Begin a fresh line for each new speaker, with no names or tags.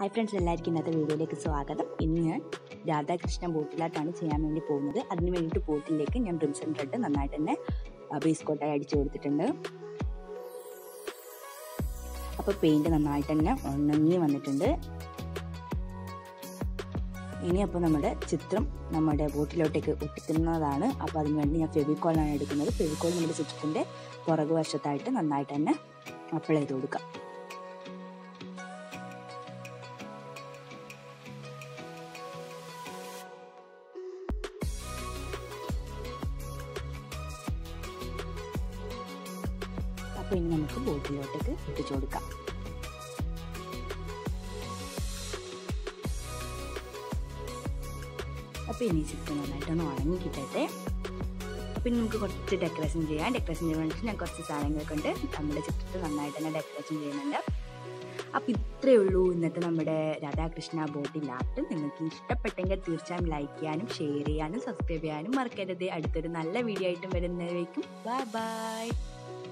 hi friends എല്ലാവർക്കും ഇന്നത്തെ വീഡിയോയിലേക്ക് സ്വാഗതം ഇന്ന് ഞാൻ രാധാകൃഷ്ണ ബോട്ടിലായിട്ടാണ് ചെയ്യാൻ വേണ്ടി പോകുന്നത് അതിന് വേണ്ടിയിട്ട് ബോട്ടിലേക്ക് ഞാൻ റിംസൺ റെഡ് നന്നായിട്ട് തന്നെ ബേസ് കോട്ടായി അടിച്ചു കൊടുത്തിട്ടുണ്ട് അപ്പോൾ പെയിൻറ് നന്നായിട്ട് തന്നെ ഉണങ്ങി വന്നിട്ടുണ്ട് ഇനി അപ്പോൾ നമ്മുടെ ചിത്രം നമ്മുടെ ബോട്ടിലോട്ടേക്ക് ഒട്ടിക്കുന്നതാണ് അപ്പോൾ അതിന് വേണ്ടി ഞാൻ ഫെവിക്കോളാണ് എടുക്കുന്നത് ഫെവിക്കോൾ നമ്മുടെ ചിത്രത്തിൻ്റെ പുറകു വശത്തായിട്ട് നന്നായിട്ട് തന്നെ അപ്ലൈ ചെയ്ത് കൊടുക്കാം അപ്പോൾ ഇനി നമുക്ക് ബോട്ടിലോട്ടേക്ക് ഇട്ടിച്ചു കൊടുക്കാം അപ്പോൾ ഇനി ചിത്രം നന്നായിട്ടൊന്ന് ഉണങ്ങി കിട്ടട്ടെ അപ്പോൾ ഇനി നമുക്ക് കുറച്ച് ഡെക്കറേഷൻ ചെയ്യാം ഡെക്കറേഷൻ ചെയ്യാൻ വേണ്ടിയിട്ട് ഞാൻ കുറച്ച് സാധനങ്ങളൊക്കെ ഉണ്ട് നമ്മുടെ ചിത്രത്തിൽ നന്നായിട്ട് തന്നെ ഡെക്കറേഷൻ ചെയ്യുന്നുണ്ട് അപ്പോൾ ഇത്രയേ ഉള്ളൂ ഇന്നത്തെ നമ്മുടെ രാധാകൃഷ്ണ ബോട്ടിൽ ആർട്ട് നിങ്ങൾക്ക് ഇഷ്ടപ്പെട്ടെങ്കിൽ തീർച്ചയായും ലൈക്ക് ചെയ്യാനും ഷെയർ ചെയ്യാനും സബ്സ്ക്രൈബ് ചെയ്യാനും മറക്കരുത് അടുത്തൊരു നല്ല വീഡിയോ ആയിട്ടും വരുന്നതിലേക്കും ബൈ ബൈ